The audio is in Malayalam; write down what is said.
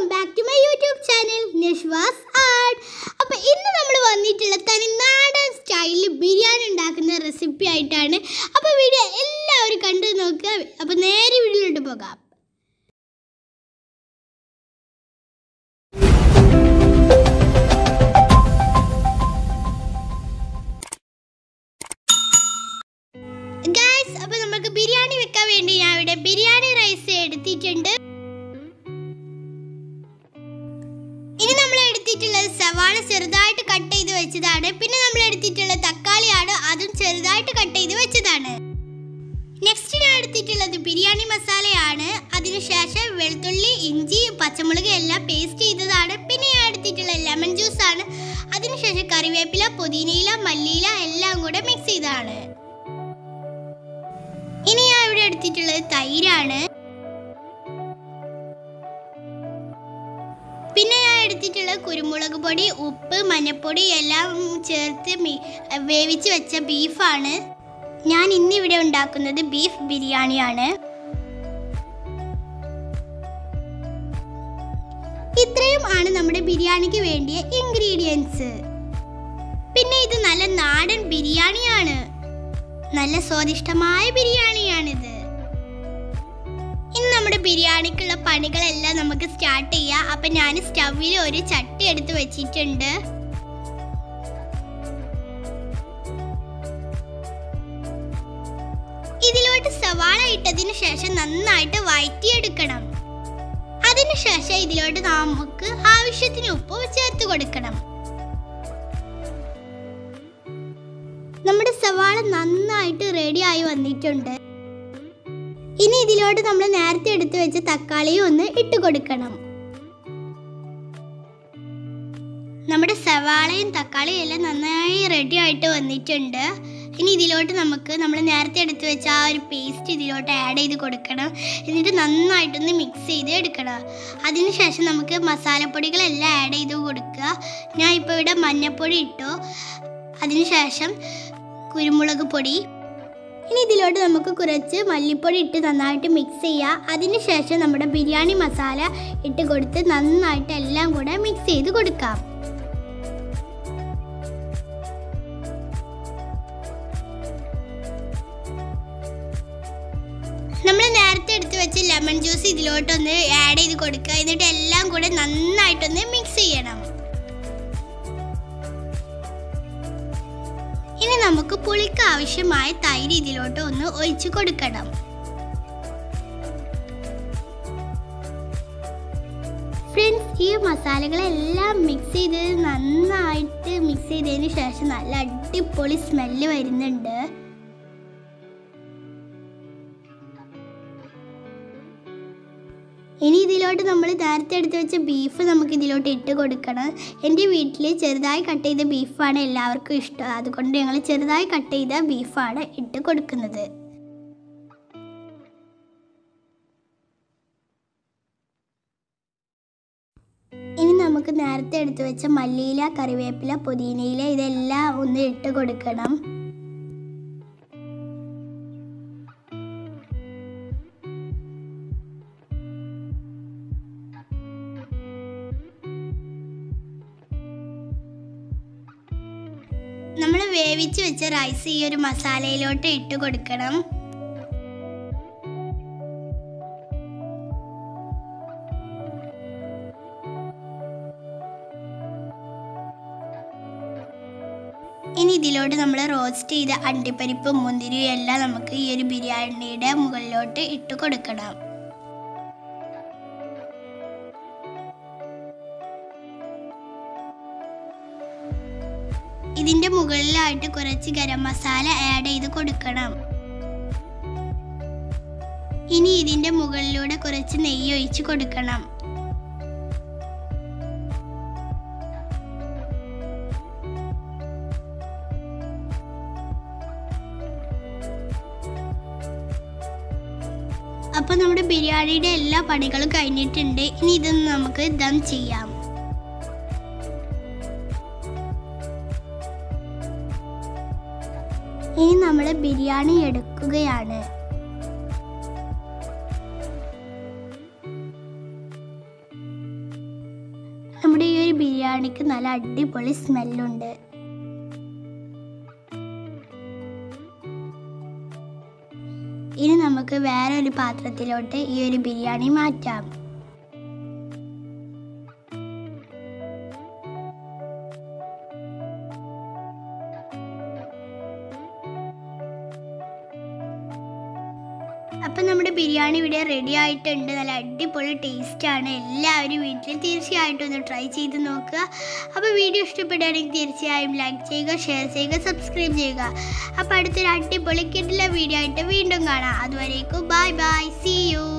back to my YouTube channel Nishwas art അപ്പോൾ ഇന്ന് നമ്മൾ വന്നിട്ടുള്ള തനി നാടൻ സ്റ്റൈലിൽ ബിരിയാണി ഉണ്ടാക്കുന്ന റെസിപ്പി ആയിട്ടാണ് അപ്പോൾ വീഡിയോ എല്ലാവരും കണ്ടു നോക്കുക അപ്പോൾ നേരെ വീഡിയോയിലോട്ട് പോകാം ഗായ്സ് അപ്പോൾ നമുക്ക് ബിരിയാണി വെക്കാൻ വേണ്ടി ഞാൻ ഇവിടെ ബിരിയാണി റൈസ് എടുത്തിട്ടുണ്ട് ഇനി നമ്മൾ എടുത്തിട്ടുള്ളത് സവാള ചെറുതായിട്ട് കട്ട് ചെയ്ത് വെച്ചതാണ് പിന്നെ നമ്മൾ എടുത്തിട്ടുള്ളത് തക്കാളിയാണ് അതും ചെറുതായിട്ട് കട്ട് ചെയ്ത് വെച്ചതാണ് നെക്സ്റ്റ് ഞാൻ എടുത്തിട്ടുള്ളത് ബിരിയാണി മസാലയാണ് അതിനുശേഷം വെളുത്തുള്ളി ഇഞ്ചി പച്ചമുളക് എല്ലാം പേസ്റ്റ് ചെയ്തതാണ് പിന്നെ ഞാൻ എടുത്തിട്ടുള്ളത് ലെമൺ ജ്യൂസ് ആണ് അതിനുശേഷം കറിവേപ്പില പുതിനയില മല്ലിയില എല്ലാം കൂടെ മിക്സ് ചെയ്തതാണ് ഇനി ഞാൻ ഇവിടെ എടുത്തിട്ടുള്ളത് തൈരാണ് പിന്നെ ഞാൻ എടുത്തിട്ടുള്ള കുരുമുളക് പൊടി ഉപ്പ് മഞ്ഞൾപ്പൊടി എല്ലാം ചേർത്ത് മി- വേവിച്ച് വെച്ച ബീഫാണ് ഞാൻ ഇന്നിവിടെ ഉണ്ടാക്കുന്നത് ബീഫ് ബിരിയാണിയാണ് ഇത്രയും ആണ് നമ്മുടെ ബിരിയാണിക്ക് വേണ്ടിയ ഇൻഗ്രീഡിയൻസ് പിന്നെ ഇത് നല്ല നാടൻ ബിരിയാണിയാണ് നല്ല സ്വാദിഷ്ടമായ ബിരിയാണിയാണിത് ഇനി നമ്മുടെ ബിരിയാണിക്കുള്ള പണികളെല്ലാം നമുക്ക് സ്റ്റാർട്ട് ചെയ്യാം അപ്പൊ ഞാൻ സ്റ്റവിൽ ഒരു ചട്ടി എടുത്ത് വെച്ചിട്ടുണ്ട് ഇതിലോട്ട് സവാള ഇട്ടതിന് ശേഷം നന്നായിട്ട് വഴറ്റിയെടുക്കണം അതിനുശേഷം ഇതിലോട്ട് നമുക്ക് ആവശ്യത്തിന് ഉപ്പ് ചേർത്ത് കൊടുക്കണം നമ്മുടെ സവാള നന്നായിട്ട് റെഡി ആയി വന്നിട്ടുണ്ട് ഇനി ഇതിലോട്ട് നമ്മൾ നേരത്തെ എടുത്തു വെച്ച തക്കാളിയും ഒന്ന് ഇട്ട് കൊടുക്കണം നമ്മുടെ സവാളയും തക്കാളിയും എല്ലാം നന്നായി റെഡി ആയിട്ട് വന്നിട്ടുണ്ട് ഇനി ഇതിലോട്ട് നമുക്ക് നമ്മൾ നേരത്തെ എടുത്തു വെച്ച ആ ഒരു പേസ്റ്റ് ഇതിലോട്ട് ആഡ് ചെയ്ത് കൊടുക്കണം എന്നിട്ട് നന്നായിട്ടൊന്ന് മിക്സ് ചെയ്ത് എടുക്കണം അതിനുശേഷം നമുക്ക് മസാലപ്പൊടികളെല്ലാം ആഡ് ചെയ്ത് കൊടുക്കുക ഞാൻ ഇപ്പോൾ ഇവിടെ മഞ്ഞൾപ്പൊടി ഇട്ടു അതിനുശേഷം കുരുമുളക് പൊടി ഇനി ഇതിലോട്ട് നമുക്ക് കുറച്ച് മല്ലിപ്പൊടി ഇട്ട് നന്നായിട്ട് മിക്സ് ചെയ്യുക അതിനുശേഷം നമ്മുടെ ബിരിയാണി മസാല ഇട്ട് കൊടുത്ത് നന്നായിട്ട് എല്ലാം കൂടെ മിക്സ് ചെയ്ത് കൊടുക്കാം നമ്മൾ നേരത്തെ എടുത്ത് വെച്ച ലെമൺ ജ്യൂസ് ഇതിലോട്ടൊന്ന് ആഡ് ചെയ്ത് കൊടുക്കുക എന്നിട്ട് എല്ലാം കൂടെ നന്നായിട്ടൊന്ന് മിക്സ് ചെയ്യണം ഇനി നമുക്ക് പുളിക്ക് ആവശ്യമായ തൈര് ഇതിലോട്ട് ഒന്ന് ഒഴിച്ചു കൊടുക്കണം ഫ്രണ്ട്സ് ഈ മസാലകളെല്ലാം മിക്സ് ചെയ്ത് നന്നായിട്ട് മിക്സ് ചെയ്തതിന് ശേഷം നല്ല അടിപൊളി സ്മെല്ല് വരുന്നുണ്ട് ഇനി ഇതിലോട്ട് നമ്മൾ നേരത്തെ എടുത്ത് വെച്ച ബീഫ് നമുക്ക് ഇതിലോട്ട് ഇട്ട് കൊടുക്കണം എൻ്റെ വീട്ടിൽ ചെറുതായി കട്ട് ചെയ്ത ബീഫാണ് എല്ലാവർക്കും ഇഷ്ടം അതുകൊണ്ട് ഞങ്ങൾ ചെറുതായി കട്ട് ചെയ്ത ബീഫാണ് ഇട്ട് കൊടുക്കുന്നത് ഇനി നമുക്ക് നേരത്തെ എടുത്ത് വെച്ച മല്ലിയില കറിവേപ്പില പുതിനയില ഇതെല്ലാം ഒന്ന് ഇട്ട് കൊടുക്കണം നമ്മൾ വേവിച്ച് വെച്ച റൈസ് ഈ ഒരു മസാലയിലോട്ട് ഇട്ട് കൊടുക്കണം ഇനി ഇതിലോട്ട് നമ്മൾ റോസ്റ്റ് ചെയ്ത അണ്ടിപ്പരിപ്പും മുന്തിരിയും എല്ലാം നമുക്ക് ഈ ഒരു ബിരിയാണിയുടെ മുകളിലോട്ട് ഇട്ട് കൊടുക്കണം ഇതിന്റെ മുകളിലായിട്ട് കുറച്ച് ഗരം മസാല ആഡ് ചെയ്ത് കൊടുക്കണം ഇനി ഇതിന്റെ മുകളിലൂടെ കുറച്ച് നെയ്യ് ഒഴിച്ച് കൊടുക്കണം അപ്പൊ നമ്മുടെ ബിരിയാണിയുടെ എല്ലാ പണികളും കഴിഞ്ഞിട്ടുണ്ട് ഇനി ഇതൊന്ന് നമുക്ക് ദം ചെയ്യാം ഇനി നമ്മൾ ബിരിയാണി എടുക്കുകയാണ് നമ്മുടെ ഈ ഒരു ബിരിയാണിക്ക് നല്ല അടിപൊളി സ്മെല്ലുണ്ട് ഇനി നമുക്ക് വേറെ ഒരു പാത്രത്തിലോട്ട് ഈ ഒരു ബിരിയാണി മാറ്റാം അപ്പം നമ്മുടെ ബിരിയാണി ഇവിടെ റെഡി ആയിട്ടുണ്ട് നല്ല അടിപൊളി ടേസ്റ്റാണ് എല്ലാവരും വീട്ടിൽ തീർച്ചയായിട്ടും ഒന്ന് ട്രൈ ചെയ്ത് നോക്കുക അപ്പോൾ വീഡിയോ ഇഷ്ടപ്പെടുകയാണെങ്കിൽ തീർച്ചയായും ലൈക്ക് ചെയ്യുക ഷെയർ ചെയ്യുക സബ്സ്ക്രൈബ് ചെയ്യുക അപ്പോൾ അടുത്തൊരു അടിപൊളി കിട്ടില്ല വീഡിയോ ആയിട്ട് വീണ്ടും കാണാം അതുവരേക്കും ബൈ ബൈ സി യു